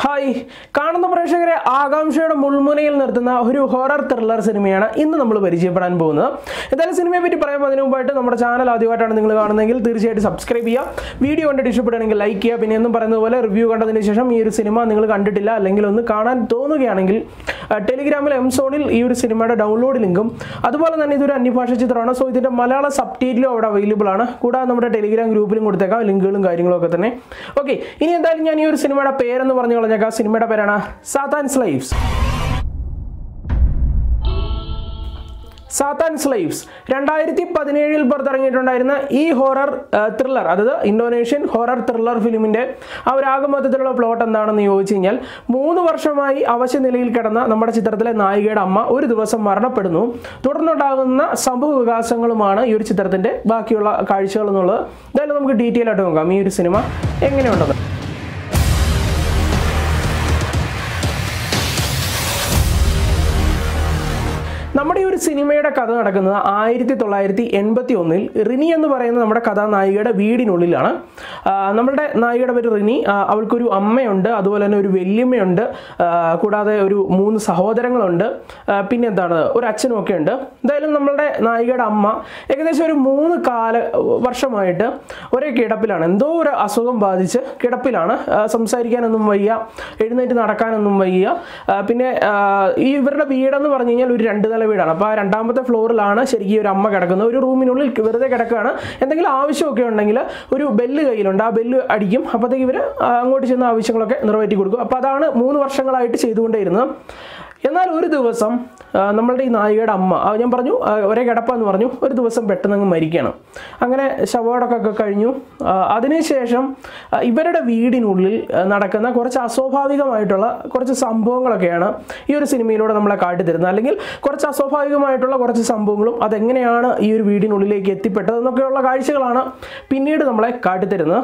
hi കാണുന്ന പ്രേക്ഷകരെ ആകാംക്ഷയുടെ മുൾമുനയിൽ നിർത്തുന്ന ഒരു ഹൊറർ ത്രില്ലർ സിനിമയാണ് ഇന്ന് നമ്മൾ പരിചയപ്പെടാൻ പോകുന്നത് എന്തായാലും സിനിമയെ പറ്റി പറയുമ്പോൾ അതിന് മുമ്പായിട്ട് നമ്മുടെ ചാനൽ ആദ്യമായിട്ടാണ് നിങ്ങൾ കാണുന്നതെങ്കിൽ തീർച്ചയായിട്ടും സബ്സ്ക്രൈബ് ചെയ്യുക വീഡിയോ കണ്ടിട്ട് ഇഷ്ടപ്പെടുകയാണെങ്കിൽ ലൈക്ക് ചെയ്യുക പിന്നെ എന്നും പറയുന്നത് പോലെ റിവ്യൂ കണ്ടതിന് ശേഷം ഈ ഒരു സിനിമ നിങ്ങൾ കണ്ടിട്ടില്ല അല്ലെങ്കിൽ ഒന്ന് കാണാൻ തോന്നുകയാണെങ്കിൽ ആ, ടെലിഗ്രാമിൽ എം സോണിൽ ഈ ഒരു സിനിമയുടെ ഡൗൺലോഡ് ലിങ്കും അതുപോലെ തന്നെ ഇതൊരു അന്യഭാഷ ചിത്രമാണ് സോ ഇതിൻ്റെ മലയാള സബ് ടൈറ്റിലും അവിടെ അവൈലബിൾ ആണ് കൂടാതെ നമ്മുടെ ടെലിഗ്രാം ഗ്രൂപ്പിലും കൊടുത്തേക്കാം ലിങ്കുകളും കാര്യങ്ങളും ഒക്കെ തന്നെ ഓക്കെ ഇനി എന്തായാലും ഞാൻ ഈ ഒരു സിനിമയുടെ പേരെന്ന് പറഞ്ഞു കളഞ്ഞേക്കാം സിനിമയുടെ പേരാണ് സാത്താൻ സ്ലൈവ്സ് സാത്താൻ സ്ലൈവ്സ് രണ്ടായിരത്തി പതിനേഴിൽ പുറത്തിറങ്ങിയിട്ടുണ്ടായിരുന്ന ഈ ഹൊറർ ത്രില്ലർ അതായത് ഇന്തോനേഷ്യൻ ഹൊറർ ത്രില്ലർ ഫിലിമിൻ്റെ ആ ഒരു ആകെ മൊത്തത്തിലുള്ള പ്ലോട്ട് എന്താണെന്ന് ചോദിച്ചു കഴിഞ്ഞാൽ മൂന്ന് വർഷമായി അവശ്യ നിലയിൽ കിടന്ന നമ്മുടെ ചിത്രത്തിലെ നായികയുടെ അമ്മ ഒരു ദിവസം മരണപ്പെടുന്നു തുടർന്നുണ്ടാകുന്ന സംഭവ വികാസങ്ങളുമാണ് ഈ ഒരു ചിത്രത്തിൻ്റെ ബാക്കിയുള്ള കാഴ്ചകൾ എന്നുള്ളത് എന്തായാലും നമുക്ക് ഡീറ്റെയിൽ ആയിട്ട് നോക്കാം ഈ ഒരു സിനിമ എങ്ങനെയുണ്ടെന്ന് നമ്മുടെ ഈ ഒരു സിനിമയുടെ കഥ നടക്കുന്നത് ആയിരത്തി തൊള്ളായിരത്തി എൺപത്തി ഒന്നിൽ റിനി എന്ന് പറയുന്ന നമ്മുടെ കഥാനായികയുടെ വീടിനുള്ളിലാണ് ആ, നമ്മളുടെ നായികയുടെ പേര് റിനി ആ, അവൾക്കൊരു അമ്മയുണ്ട് അതുപോലെ തന്നെ ഒരു വല്യമ്മയുണ്ട് ആ, കൂടാതെ ഒരു മൂന്ന് സഹോദരങ്ങളുണ്ട് ആ, പിന്നെ എന്താണ് ഒരു അച്ഛനും ഒക്കെ ഉണ്ട് എന്തായാലും നമ്മളുടെ നായികയുടെ അമ്മ ഏകദേശം ഒരു മൂന്ന് കാല വർഷമായിട്ട് ഒരേ കിടപ്പിലാണ് എന്തോ ഒരു അസുഖം ബാധിച്ച് കിടപ്പിലാണ് ആ, സംസാരിക്കാനൊന്നും വയ്യ എഴുന്നേറ്റ് നടക്കാനൊന്നും വയ്യ ആ, പിന്നെ ആ, ഈ ഇവരുടെ വീടെന്ന് പറഞ്ഞു കഴിഞ്ഞാൽ ഒരു രണ്ട് നില വീടാണ് അപ്പോൾ ആ രണ്ടാമത്തെ ഫ്ലോറിലാണ് ശരിക്കും ഈ ഒരു അമ്മ കിടക്കുന്നത് ഒരു റൂമിനുള്ളിൽ വെറുതെ കിടക്കുകയാണ് എന്തെങ്കിലും ആവശ്യമൊക്കെ ഉണ്ടെങ്കിൽ ഒരു ബെല്ല് കയ്യിലുണ്ട് ആ ബെല്ല് അടിക്കും അപ്പോഴത്തേക്ക് ഇവർ അങ്ങോട്ട് ചെന്ന ആവശ്യങ്ങളൊക്കെ നിറവേറ്റി കൊടുക്കും അപ്പോൾ അതാണ് മൂന്ന് വർഷങ്ങളായിട്ട് ചെയ്തുകൊണ്ടേയിരുന്നത് എന്നാൽ ഒരു ദിവസം ആ, നമ്മളുടെ ഈ നായികയുടെ അമ്മ ആ, ഞാൻ പറഞ്ഞു ആ, ഒരേ കിടപ്പാന്ന് പറഞ്ഞു ഒരു ദിവസം പെട്ടെന്ന് അങ്ങ് മരിക്കണം അങ്ങനെ ശവോടൊക്കെ കഴിഞ്ഞു ആ, അതിനുശേഷം ആ, ഇവരുടെ വീടിനുള്ളിൽ ആ, നടക്കുന്ന കുറച്ച് അസ്വാഭാവികമായിട്ടുള്ള കുറച്ച് സംഭവങ്ങളൊക്കെയാണ് ഈ ഒരു സിനിമയിലൂടെ നമ്മളെ കാട്ടിത്തരുന്നത് അല്ലെങ്കിൽ കുറച്ച് അസ്വാഭാവികമായിട്ടുള്ള കുറച്ച് സംഭവങ്ങളും അതെങ്ങനെയാണ് ഈ ഒരു വീടിനുള്ളിലേക്ക് എത്തിപ്പെട്ടത് എന്നൊക്കെയുള്ള കാഴ്ചകളാണ് പിന്നീട് നമ്മളെ കാട്ടിത്തരുന്നത്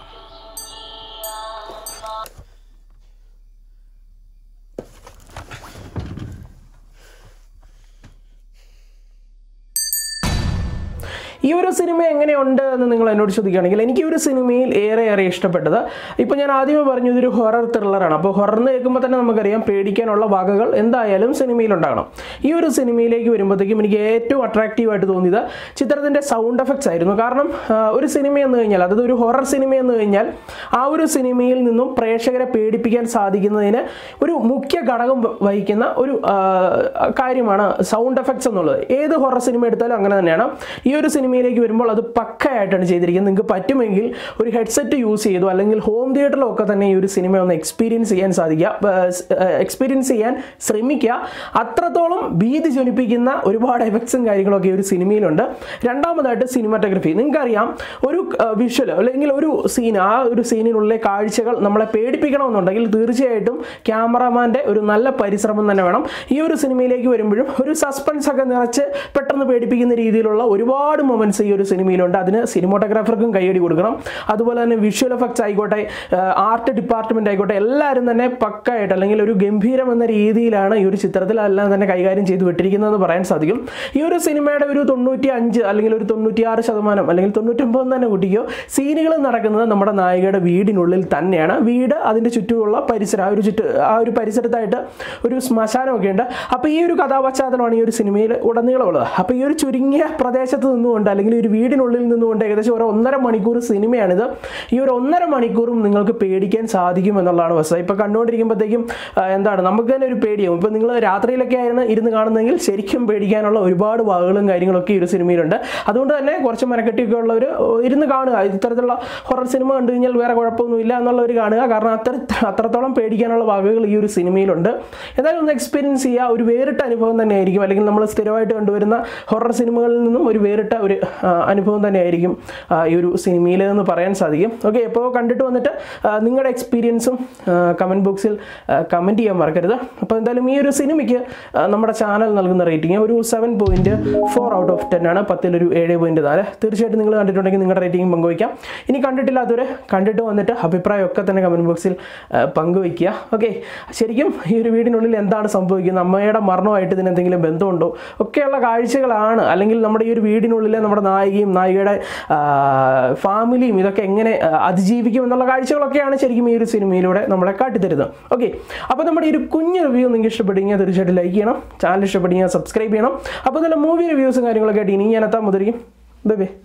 ഈ ഒരു സിനിമ എങ്ങനെയുണ്ട് എന്ന് നിങ്ങൾ എന്നോട് ചോദിക്കുകയാണെങ്കിൽ എനിക്ക് ഈ ഒരു സിനിമയിൽ ഏറെ ഏറെ ഇഷ്ടപ്പെട്ടത് ഇപ്പോൾ ഞാൻ ആദ്യമേ പറഞ്ഞു ഇതൊരു ഹൊറർ ത്രില്ലറാണ് അപ്പോൾ ഹൊറർ എന്ന് കേൾക്കുമ്പോൾ തന്നെ നമുക്കറിയാം പേടിക്കാനുള്ള വകകൾ എന്തായാലും സിനിമയിൽ ഉണ്ടാകണം ഈ ഒരു സിനിമയിലേക്ക് വരുമ്പോഴത്തേക്കും എനിക്ക് ഏറ്റവും അട്രാക്റ്റീവ് ആയിട്ട് തോന്നിയത് ചിത്രത്തിൻ്റെ സൗണ്ട് എഫക്ട്സ് ആയിരുന്നു കാരണം ആ, ഒരു സിനിമ എന്ന് കഴിഞ്ഞാൽ അതായത് ഒരു ഹൊറർ സിനിമ എന്ന് കഴിഞ്ഞാൽ ആ ഒരു സിനിമയിൽ നിന്നും പ്രേക്ഷകരെ പേടിപ്പിക്കാൻ സാധിക്കുന്നതിന് ഒരു മുഖ്യ ഘടകം വ- വഹിക്കുന്ന ഒരു ആ, കാര്യമാണ് സൗണ്ട് എഫക്ട്സ് എന്നുള്ളത് ഏത് ഹൊറർ സിനിമ എടുത്താലും അങ്ങനെ തന്നെയാണ് ഈ ഒരു സിനിമയിലേക്ക് വരുമ്പോൾ അത് പക്കയായിട്ടാണ് ചെയ്തിരിക്കുന്നത് നിങ്ങൾക്ക് പറ്റുമെങ്കിൽ ഒരു ഹെഡ്സെറ്റ് യൂസ് ചെയ്തു അല്ലെങ്കിൽ ഹോം തിയേറ്ററിലൊക്കെ തന്നെ ഈ ഒരു സിനിമ ഒന്ന് എക്സ്പീരിയൻസ് ചെയ്യാൻ സാധിക്കുക എക്സ്പീരിയൻസ് ചെയ്യാൻ ശ്രമിക്കുക അത്രത്തോളം ഭീതി ജനിപ്പിക്കുന്ന ഒരുപാട് എഫക്ട്സും കാര്യങ്ങളൊക്കെ ഈ ഒരു സിനിമയിലുണ്ട് രണ്ടാമതായിട്ട് സിനിമാറ്റോഗ്രഫി നിങ്ങൾക്കറിയാം ഒരു വിഷ്വൽ അല്ലെങ്കിൽ ഒരു സീൻ ആ ഒരു സീനിനുള്ളിലെ കാഴ്ചകൾ നമ്മളെ പേടിപ്പിക്കണമെന്നുണ്ടെങ്കിൽ തീർച്ചയായിട്ടും ക്യാമറമാൻ്റെ ഒരു നല്ല പരിശ്രമം തന്നെ വേണം ഈ ഒരു സിനിമയിലേക്ക് വരുമ്പോഴും ഒരു സസ്പെൻസ് ഒക്കെ നിറച്ച് പെട്ടെന്ന് പേടിപ്പിക്കുന്ന രീതിയിലുള്ള ഒരുപാട് മൊമെന്റ്സ് ഈ ഒരു സിനിമയിലുണ്ട് അതിന് സിനിമോട്ടോഗ്രാഫർക്കും കൈയടി കൊടുക്കണം അതുപോലെ തന്നെ വിഷ്വൽ എഫക്ട്സ് ആയിക്കോട്ടെ ആർട്ട് ഡിപ്പാർട്ട്മെന്റ് ആയിക്കോട്ടെ എല്ലാവരും തന്നെ പക്കായിട്ട് അല്ലെങ്കിൽ ഒരു ഗംഭീരം എന്ന രീതിയിലാണ് ഈ ഒരു ചിത്രത്തിൽ എല്ലാം തന്നെ കൈകാര്യം ചെയ്ത് വിട്ടിരിക്കുന്നതെന്ന് പറയാൻ സാധിക്കും ഈ ഒരു സിനിമയുടെ ഒരു തൊണ്ണൂറ്റി അഞ്ച് അല്ലെങ്കിൽ ഒരു തൊണ്ണൂറ്റിയാറ് ശതമാനം അല്ലെങ്കിൽ തൊണ്ണൂറ്റൊമ്പത് തന്നെ കൂട്ടിക്കോ സീനുകൾ നടക്കുന്നത് നമ്മുടെ നായികയുടെ വീടിനുള്ളിൽ തന്നെയാണ് വീട് അതിൻ്റെ ചുറ്റുമുള്ള പരിസരം ആ ഒരു ചുറ്റു ആ ഒരു പരിസരത്തായിട്ട് ഒരു ശ്മശാനമൊക്കെ ഉണ്ട് അപ്പോൾ ഈ ഒരു കഥാപശ്ചാത്തലമാണ് ഈ ഒരു സിനിമയിൽ ഉടനീളമുള്ളത് അപ്പോൾ ഈ ഒരു ചുരുങ്ങിയ പ്രദേശത്ത് നിന്നുകൊണ്ട് അല്ലെങ്കിൽ ഒരു വീടിനുള്ളിൽ നിന്നുകൊണ്ട് ഏകദേശം ഒരു ഒന്നര മണിക്കൂർ സിനിമയാണിത് ഈ ഒരു ഒന്നര മണിക്കൂറും നിങ്ങൾക്ക് പേടിക്കാൻ സാധിക്കും എന്നുള്ളതാണ് വസ്തുത ഇപ്പോൾ കണ്ടുകൊണ്ടിരിക്കുമ്പോഴത്തേക്കും ആ, എന്താണ് നമുക്ക് തന്നെ ഒരു പേടിയാവും ഇപ്പോൾ നിങ്ങൾ രാത്രിയിലൊക്കെ ആയിരുന്നു ഇരുന്ന് കാണുന്നതെങ്കിൽ ശരിക്കും പേടിക്കാനുള്ള ഒരുപാട് വകകളും കാര്യങ്ങളൊക്കെ ഈ ഒരു സിനിമയിലുണ്ട് അതുകൊണ്ട് തന്നെ കുറച്ച് മനക്കെട്ടിയൊക്കെ ഉള്ളവർ ഇരുന്ന് കാണുക ഇത്തരത്തിലുള്ള ഹൊറർ സിനിമ കണ്ടു കഴിഞ്ഞാൽ വേറെ കുഴപ്പമൊന്നുമില്ല എന്നുള്ളവർ കാണുക കാരണം അത്ര അത്രത്തോളം പേടിക്കാനുള്ള വകകൾ ഈ ഒരു സിനിമയിലുണ്ട് എന്തായാലും ഒന്ന് എക്സ്പീരിയൻസ് ചെയ്യുക ഒരു വേറിട്ട അനുഭവം തന്നെയായിരിക്കും അല്ലെങ്കിൽ നമ്മൾ സ്ഥിരമായിട്ട് കണ്ടുവരുന്ന ഹൊറർ സിനിമകളിൽ നിന്നും ഒരു വേറിട്ട ഒരു ആ, അനുഭവം തന്നെയായിരിക്കും ആ, ഈ ഒരു സിനിമയിൽ എന്ന് പറയാൻ സാധിക്കും ഓക്കെ ഇപ്പോൾ കണ്ടിട്ട് വന്നിട്ട് ആ, നിങ്ങളുടെ എക്സ്പീരിയൻസും കമൻറ്റ് ബോക്സിൽ കമൻറ്റ് ചെയ്യാൻ മറക്കരുത് അപ്പോൾ എന്തായാലും ഈ ഒരു സിനിമയ്ക്ക് ആ, നമ്മുടെ ചാനൽ നൽകുന്ന റേറ്റിംഗ് ഒരു seven point four out of ten ആണ് പത്തിലൊരു ഏഴ് പോയിൻറ്റ് നാല് തീർച്ചയായിട്ടും നിങ്ങൾ കണ്ടിട്ടുണ്ടെങ്കിൽ നിങ്ങളുടെ റേറ്റിംഗ് പങ്കുവയ്ക്കാം ഇനി കണ്ടിട്ടില്ലാത്തവർ കണ്ടിട്ട് വന്നിട്ട് അഭിപ്രായമൊക്കെ തന്നെ കമൻറ്റ് ബോക്സിൽ ആ, പങ്കുവയ്ക്കുക ഓക്കെ ശരിക്കും ഈ ഒരു വീടിനുള്ളിൽ എന്താണ് സംഭവിക്കുന്നത് അമ്മയുടെ മരണമായിട്ട് ഇതിന് എന്തെങ്കിലും ബന്ധമുണ്ടോ ഒക്കെയുള്ള കാഴ്ചകളാണ് അല്ലെങ്കിൽ നമ്മുടെ ഈ ഒരു വീടിനുള്ളിലെ നമ്മുടെ നായികയും നായികയുടെ ആ, ഫാമിലിയും ഇതൊക്കെ എങ്ങനെ ആ, അതിജീവിക്കും എന്നുള്ള കാഴ്ചകളൊക്കെയാണ് ശരിക്കും ഈ ഒരു സിനിമയിലൂടെ നമ്മളെ കാട്ടിത്തരുന്നത് ഓക്കെ അപ്പോൾ നമ്മുടെ ഈ ഒരു കുഞ്ഞു റിവ്യൂ നിങ്ങൾക്ക് ഇഷ്ടപ്പെടുമെങ്കിൽ തീർച്ചയായിട്ടും ലൈക്ക് ചെയ്യണം ചാനൽ ഇഷ്ടപ്പെടുമെങ്കിൽ സബ്സ്ക്രൈബ് ചെയ്യണം അപ്പോൾ നല്ല മൂവി റിവ്യൂസും കാര്യങ്ങളൊക്കെ ആയിട്ട് ഇനി ഞാൻ എത്താൻ മുതിരിക്കും ബൈ ബൈ